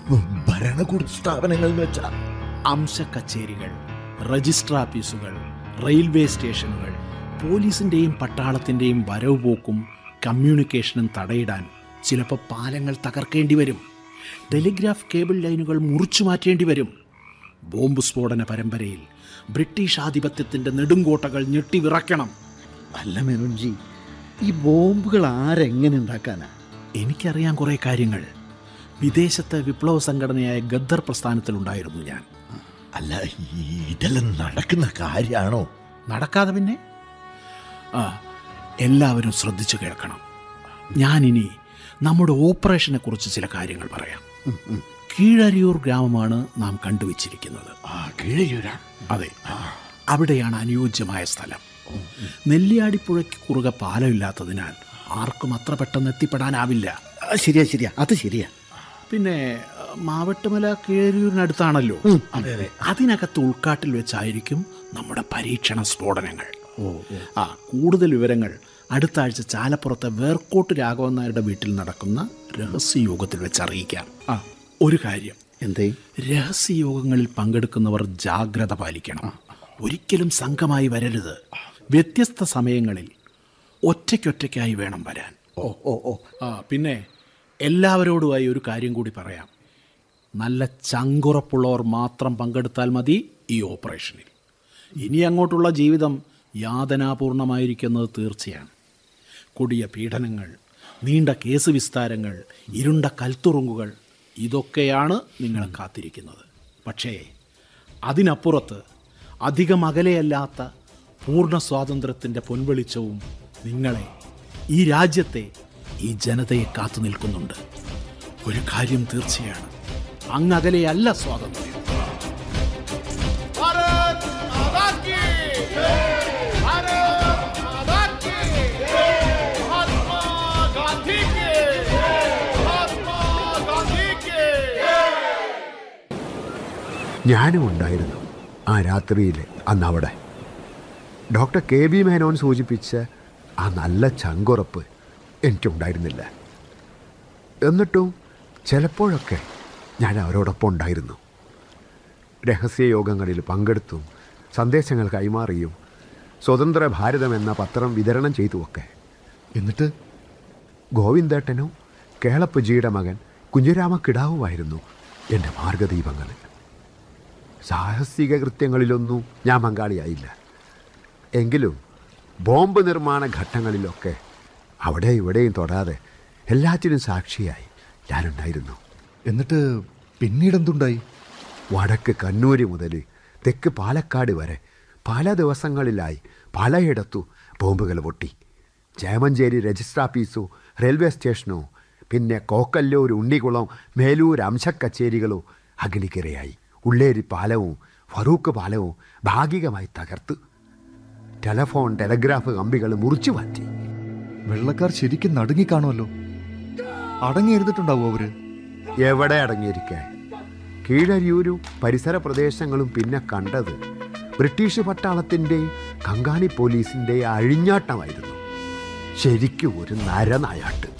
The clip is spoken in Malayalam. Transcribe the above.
ഭരണകൂട സ്ഥാപനങ്ങൾ എന്ന് വെച്ചാ അംശ കച്ചേരികൾ രജിസ്റ്റർ ഓഫീസുകൾ റെയിൽവേ സ്റ്റേഷനുകൾ പോലീസിൻ്റെയും പട്ടാളത്തിൻ്റെയും വരവ് പോക്കും കമ്മ്യൂണിക്കേഷനും തടയിടാൻ ചിലപ്പോൾ പാലങ്ങൾ തകർക്കേണ്ടി വരും ടെലിഗ്രാഫ് കേബിൾ ലൈനുകൾ മുറിച്ചു മാറ്റേണ്ടി വരും ബോംബ് സ്ഫോടന പരമ്പരയിൽ ബ്രിട്ടീഷ് ആധിപത്യത്തിൻ്റെ നെടുങ്കോട്ടകൾ ഞെട്ടിവിറക്കണം അല്ല മേനോൻജി ഈ ബോംബുകൾ ആരെങ്ങനെ ഉണ്ടാക്കാനാ എനിക്കറിയാൻ കുറേ കാര്യങ്ങൾ വിദേശത്തെ വിപ്ലവ സംഘടനയായ ഗദ്ദർ പ്രസ്ഥാനത്തിലുണ്ടായിരുന്നു ഞാൻ അല്ല ഈ ഇതെല്ലാം നടക്കുന്ന കാര്യാണോ നടക്കാതെ പിന്നെ ആ എല്ലാവരും ശ്രദ്ധിച്ചു കേൾക്കണം ഞാനിനി നമ്മുടെ ഓപ്പറേഷനെ കുറിച്ച് ചില കാര്യങ്ങൾ പറയാം കീഴരിയൂർ ഗ്രാമമാണ് നാം കണ്ടുവച്ചിരിക്കുന്നത് ആ കീഴയൂരാ അതെ അവിടെയാണ് അനുയോജ്യമായ സ്ഥലം നെല്ലിയാടിപ്പുഴയ്ക്ക് കുറുകെ പാലമില്ലാത്തതിനാൽ ആർക്കും അത്ര പെട്ടെന്ന് എത്തിപ്പെടാനാവില്ല ആ, ശരിയാ ശരിയാ അത് ശരിയാ പിന്നെ അഹ്, മാവട്ടുമല കീഴരിയൂരിനടുത്താണല്ലോ അതെ അതെ അതിനകത്ത് ഉൾക്കാട്ടിൽ വെച്ചായിരിക്കും നമ്മുടെ പരീക്ഷണ സ്ഫോടനങ്ങൾ ഓ ഓ ആ കൂടുതൽ വിവരങ്ങൾ അടുത്ത ആഴ്ച ചാലപ്പുറത്തെ വേർക്കോട്ട് രാഘവൻ നായരുടെ വീട്ടിൽ നടക്കുന്ന രഹസ്യയോഗത്തിൽ വെച്ച് അറിയിക്കാം ആ ഒരു കാര്യം എന്തേ രഹസ്യയോഗങ്ങളിൽ പങ്കെടുക്കുന്നവർ ജാഗ്രത പാലിക്കണം ഒരിക്കലും സംഘമായി വരരുത് വ്യത്യസ്ത സമയങ്ങളിൽ ഒറ്റയ്ക്കൊറ്റയ്ക്കായി വേണം വരാൻ ഓ ഓ ഓ ആ പിന്നെ എല്ലാവരോടുമായി ഒരു കാര്യം കൂടി പറയാം നല്ല ചങ്കുറപ്പുള്ളവർ മാത്രം പങ്കെടുത്താൽ മതി ഈ ഓപ്പറേഷനിൽ ഇനി അങ്ങോട്ടുള്ള ജീവിതം യാതനാപൂർണമായിരിക്കുന്നത് തീർച്ചയാണ് കൊടിയ പീഡനങ്ങൾ നീണ്ട കേസ് വിസ്താരങ്ങൾ ഇരുണ്ട കൽത്തുറുങ്കുകൾ ഇതൊക്കെയാണ് നിങ്ങളെ കാത്തിരിക്കുന്നത് പക്ഷേ അതിനപ്പുറത്ത് അധികം അകലെയല്ലാത്ത പൂർണ്ണ സ്വാതന്ത്ര്യത്തിൻ്റെ പൊൻവെളിച്ചവും നിങ്ങളെ ഈ രാജ്യത്തെ ഈ ജനതയെ കാത്തു നിൽക്കുന്നുണ്ട് ഒരു കാര്യം തീർച്ചയാണ് അങ്ങകലെയല്ല സ്വാതന്ത്ര്യം भारत माता की भारत माता की महात्मा गांधी के महात्मा गांधी के ഞാനും ഉണ്ടായിരുന്നു ആ രാത്രിയിൽ അന്ന് അവിടെ ഡോക്ടർ കെ ബി മേനോൻ സൂചിപ്പിച്ച ആ നല്ല ചങ്കുറപ്പ് എനിക്കുണ്ടായിരുന്നില്ല എന്നിട്ടും ചിലപ്പോഴൊക്കെ ഞാൻ അവരോടൊപ്പം ഉണ്ടായിരുന്നു രഹസ്യയോഗങ്ങളിൽ പങ്കെടുത്തും സന്ദേശങ്ങൾ കൈമാറിയും സ്വതന്ത്ര ഭാരതം എന്ന പത്രം വിതരണം ചെയ്തുമൊക്കെ എന്നിട്ട് ഗോവിന്ദേട്ടനും കേളപ്പജിയുടെ മകൻ കുഞ്ഞുരാമ കിടാവുമായിരുന്നു എൻ്റെ മാർഗദീപങ്ങൾ സാഹസിക കൃത്യങ്ങളിലൊന്നും ഞാൻ പങ്കാളിയായില്ല എങ്കിലും ബോംബ് നിർമ്മാണ ഘട്ടങ്ങളിലൊക്കെ അവിടെ ഇവിടെയും തൊടാതെ എല്ലാറ്റിനും സാക്ഷിയായി ഞാനുണ്ടായിരുന്നു എന്നിട്ട് പിന്നീട് എന്തുണ്ടായി വടക്ക് കണ്ണൂര് മുതൽ തെക്ക് പാലക്കാട് വരെ പല ദിവസങ്ങളിലായി പലയിടത്തു ബോംബുകൾ പൊട്ടി ചേമഞ്ചേരി രജിസ്റ്റർ ഓഫീസോ റെയിൽവേ സ്റ്റേഷനോ പിന്നെ കോക്കല്ലൂർ ഉണ്ണികുളം മേലൂർ അംശക്കച്ചേരികളോ അഗ്നിക്കിരയായി ഉള്ളേരി പാലവും ഫറൂഖ് പാലവും ഭാഗികമായി തകർത്ത് ടെലഫോൺ ടെലഗ്രാഫ് കമ്പികൾ മുറിച്ചു മാറ്റി വെള്ളക്കാർ ശരിക്കും നടുങ്ങിക്കാണുമല്ലോ അടങ്ങിയിരുന്നിട്ടുണ്ടാവും അവര് എവിടെ അടങ്ങിയിരിക്കാൻ കീഴരിയൂരും പരിസര പ്രദേശങ്ങളും പിന്നെ കണ്ടത് ബ്രിട്ടീഷ് പട്ടാളത്തിൻ്റെയും കങ്കാണി പോലീസിൻ്റെയും അഴിഞ്ഞാട്ടമായിരുന്നു ശരിക്കും ഒരു നരനായാട്ട്